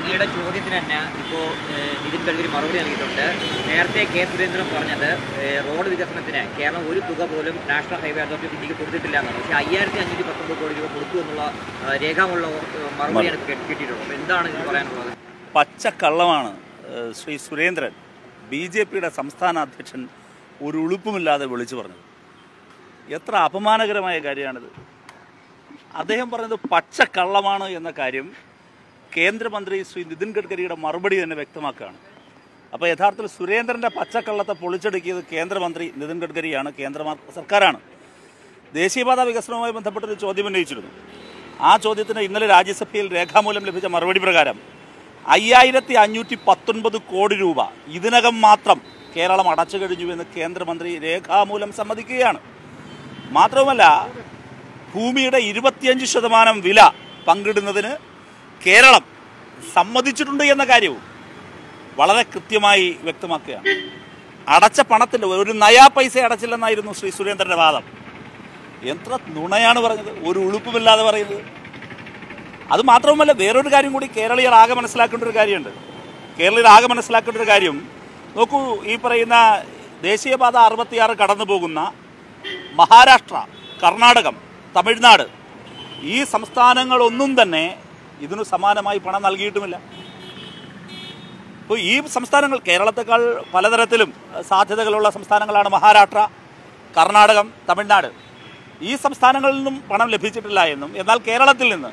അങ്ങയുടെ ചോദ്യത്തിന് തന്നെ ഇപ്പോൾ നിതിൻ ഗഡ്കരി മറുപടി നൽകിയിട്ടുണ്ട് നേരത്തെ കെ സുരേന്ദ്രൻ പറഞ്ഞത് ഏഹ്, റോഡ് വികസനത്തിന് കേരളം ഒരു തുക പോലും നാഷണൽ ഹൈവേ അതോറിറ്റി ഓഫ് ഇന്ത്യക്ക് കൊടുത്തിട്ടില്ല എന്നാണ് പക്ഷേ അയ്യായിരത്തി അഞ്ഞൂറ്റി പത്തൊമ്പത് കോടി രൂപ കൊടുത്തു എന്നുള്ള ഏഹ്, രേഖാമുള്ള ഏഹ്, മറുപടിയാണ് ഇപ്പോൾ കിട്ടി- കിട്ടിയിട്ടുള്ളത് അപ്പോൾ എന്താണ് ഇത് പറയാനുള്ളത് പച്ചക്കള്ളമാണ് ഏഹ്, ശ്രീ സുരേന്ദ്രൻ ബി ജെ പിയുടെ സംസ്ഥാന അധ്യക്ഷൻ ഒരു ഉളുപ്പുമില്ലാതെ വിളിച്ചു പറഞ്ഞത് എത്ര അപമാനകരമായ കാര്യമാണിത് അദ്ദേഹം പറഞ്ഞത് പച്ചക്കള്ളമാണ് എന്ന കാര്യം കേന്ദ്രമന്ത്രി ശ്രീ നിതിൻ ഗഡ്കരിയുടെ മറുപടി തന്നെ വ്യക്തമാക്കുകയാണ് അപ്പോൾ യഥാർത്ഥത്തിൽ സുരേന്ദ്രൻ്റെ പച്ചക്കള്ളത്തെ പൊളിച്ചെടുക്കിയത് കേന്ദ്രമന്ത്രി നിതിൻ ഗഡ്കരിയാണ് കേന്ദ്ര സർക്കാരാണ് ദേശീയപാത വികസനവുമായി ബന്ധപ്പെട്ടൊരു ചോദ്യം ഉന്നയിച്ചിരുന്നു ആ ചോദ്യത്തിന് ഇന്നലെ രാജ്യസഭയിൽ രേഖാമൂലം ലഭിച്ച മറുപടി പ്രകാരം അയ്യായിരത്തി അഞ്ഞൂറ്റി പത്തൊൻപത് കോടി രൂപ ഇതിനകം മാത്രം കേരളം അടച്ചു കഴിഞ്ഞുവെന്ന് കേന്ദ്രമന്ത്രി രേഖാമൂലം സമ്മതിക്കുകയാണ് മാത്രവുമല്ല ഭൂമിയുടെ ഇരുപത്തിയഞ്ച് ശതമാനം വില പങ്കിടുന്നതിന് കേരളം സമ്മതിച്ചിട്ടുണ്ട് എന്ന കാര്യവും വളരെ കൃത്യമായി വ്യക്തമാക്കുകയാണ് അടച്ച പണത്തിൻ്റെ ഒരു നയാ പൈസ അടച്ചില്ലെന്നായിരുന്നു ശ്രീ സുരേന്ദ്രൻ്റെ വാദം എത്ര നുണയാണ് പറഞ്ഞത് ഒരു ഉളുപ്പുമില്ലാതെ പറയുന്നത് അത് മാത്രവുമല്ല വേറൊരു കാര്യം കൂടി കേരളീയർ ആകെ മനസ്സിലാക്കേണ്ട ഒരു കാര്യമുണ്ട് കേരളീയർ ആകെ മനസ്സിലാക്കേണ്ട ഒരു കാര്യം നോക്കൂ ഈ പറയുന്ന ദേശീയപാത അറുപത്തിയാറ് കടന്നു പോകുന്ന മഹാരാഷ്ട്ര കർണാടകം തമിഴ്നാട് ഈ സംസ്ഥാനങ്ങളൊന്നും തന്നെ ഇതിനു സമാനമായി പണം നൽകിയിട്ടുമില്ല ഇപ്പോൾ ഈ സംസ്ഥാനങ്ങൾ കേരളത്തെക്കാൾ പലതരത്തിലും സാധ്യതകളുള്ള സംസ്ഥാനങ്ങളാണ് മഹാരാഷ്ട്ര കർണാടകം തമിഴ്നാട് ഈ സംസ്ഥാനങ്ങളിൽ നിന്നും പണം ലഭിച്ചിട്ടില്ല എന്നും എന്നാൽ കേരളത്തിൽ നിന്ന്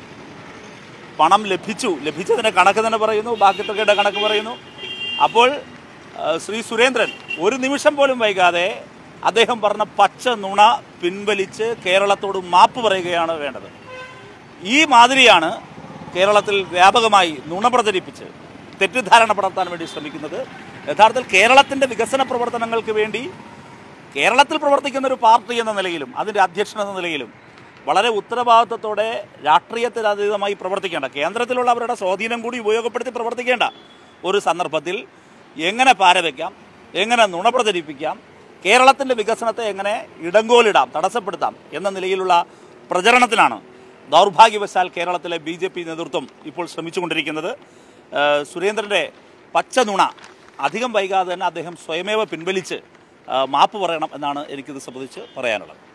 പണം ലഭിച്ചു ലഭിച്ചതിൻ്റെ കണക്ക് തന്നെ പറയുന്നു ബാക്കി തുകയുടെ കണക്ക് പറയുന്നു അപ്പോൾ ആ, ശ്രീ സുരേന്ദ്രൻ ഒരു നിമിഷം പോലും വൈകാതെ അദ്ദേഹം പറഞ്ഞ പച്ച നുണ പിൻവലിച്ച് കേരളത്തോട് മാപ്പ് പറയുകയാണ് വേണ്ടത് ഈ മാതിരിയാണ് കേരളത്തിൽ വ്യാപകമായി നുണ പ്രചരിപ്പിച്ച് തെറ്റിദ്ധാരണ പടർത്താൻ വേണ്ടി ശ്രമിക്കുന്നത് യഥാർത്ഥത്തിൽ കേരളത്തിൻ്റെ വികസന പ്രവർത്തനങ്ങൾക്ക് വേണ്ടി കേരളത്തിൽ പ്രവർത്തിക്കുന്ന ഒരു പാർട്ടി എന്ന നിലയിലും അതിൻ്റെ അധ്യക്ഷൻ എന്ന നിലയിലും വളരെ ഉത്തരവാദിത്വത്തോടെ രാഷ്ട്രീയത്തിൽ അതീതമായി പ്രവർത്തിക്കേണ്ട കേന്ദ്രത്തിലുള്ള അവരുടെ സ്വാധീനം കൂടി ഉപയോഗപ്പെടുത്തി പ്രവർത്തിക്കേണ്ട ഒരു സന്ദർഭത്തിൽ എങ്ങനെ പാരവയ്ക്കാം എങ്ങനെ നുണ പ്രചരിപ്പിക്കാം കേരളത്തിൻ്റെ വികസനത്തെ എങ്ങനെ ഇടങ്കോലിടാം തടസ്സപ്പെടുത്താം എന്ന നിലയിലുള്ള പ്രചരണത്തിനാണ് ദൗർഭാഗ്യവശാൽ കേരളത്തിലെ ബി ജെ പി നേതൃത്വം ഇപ്പോൾ ശ്രമിച്ചുകൊണ്ടിരിക്കുന്നത് ഏഹ് സുരേന്ദ്രൻ്റെ പച്ച നുണ അധികം വൈകാതെ തന്നെ അദ്ദേഹം സ്വയമേവ പിൻവലിച്ച് ആ, മാപ്പ് പറയണം എന്നാണ് എനിക്കിത് സംബന്ധിച്ച് പറയാനുള്ളത്